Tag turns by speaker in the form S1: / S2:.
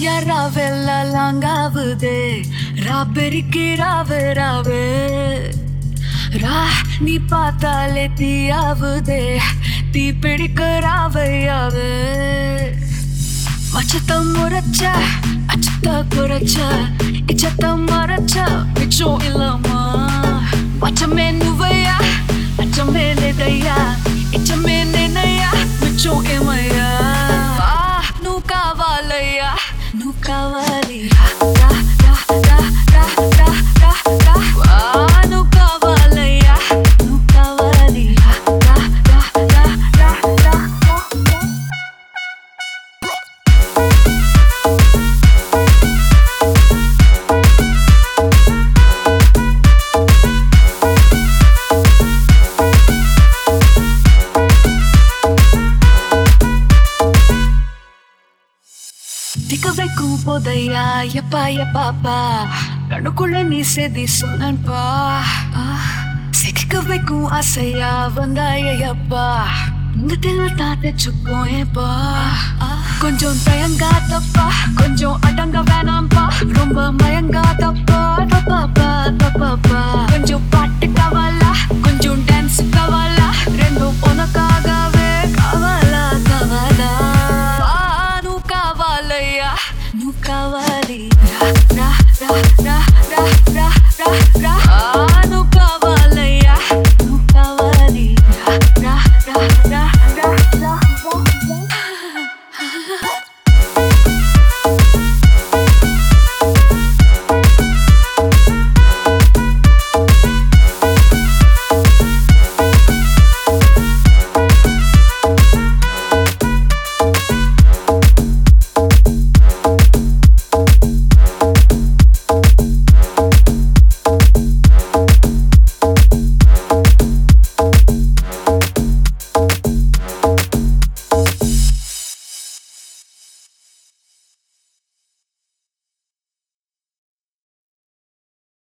S1: யாராவெல்லாம் லாங்காவுதே ராபெரிக்கு ராவு ராவு ரா நீ பார்த்தாலே தீயாவுதே தீ பிடிக்க ராவையாவு மச்சத்தம் முறைச்ச அச்சத்த குறைச்ச இச்சத்தம் மறைச்ச மிச்சம் இல்லாமா மச்சமே நுவையா அச்சமே நெதையா இச்சமே நெனையா மிச்சம் ఏమయ్యా నువ్వు కావాలయ్యా నువ్వు కావాలి రా, రా, రా, రా, రా, రా, రా, రా. ఆ, నువ్వు కావాలయ్యా నువ్వు కావాలి రా, రా, రా, రా, రా, రా, రా. திக்க வைக்கும் போதையா எப்பா எப்பாப்பா கண்ணுக்குள்ள நீ செதி சொன்னன்பா சிக்க வைக்கும் ஆசையா வந்தாயப்பா உங்கத்தில தாத்த சுக்கும் ஏப்பா கொஞ்சம் தயங்காதப்பா கொஞ்சம் அடங்க வேணாம்பா ரொம்ப மயங்காதப்பா தப்பாப்பா தப்பாப்பா கொஞ்சம் பாட்டு கவலா கொஞ்சம் டான்ஸ் கவலா ரெண்டும் உனக்காகவே கவலா கவலா నువ్వు కావాలయ్యా నువ్వు కావాలి రా రా రా రా రా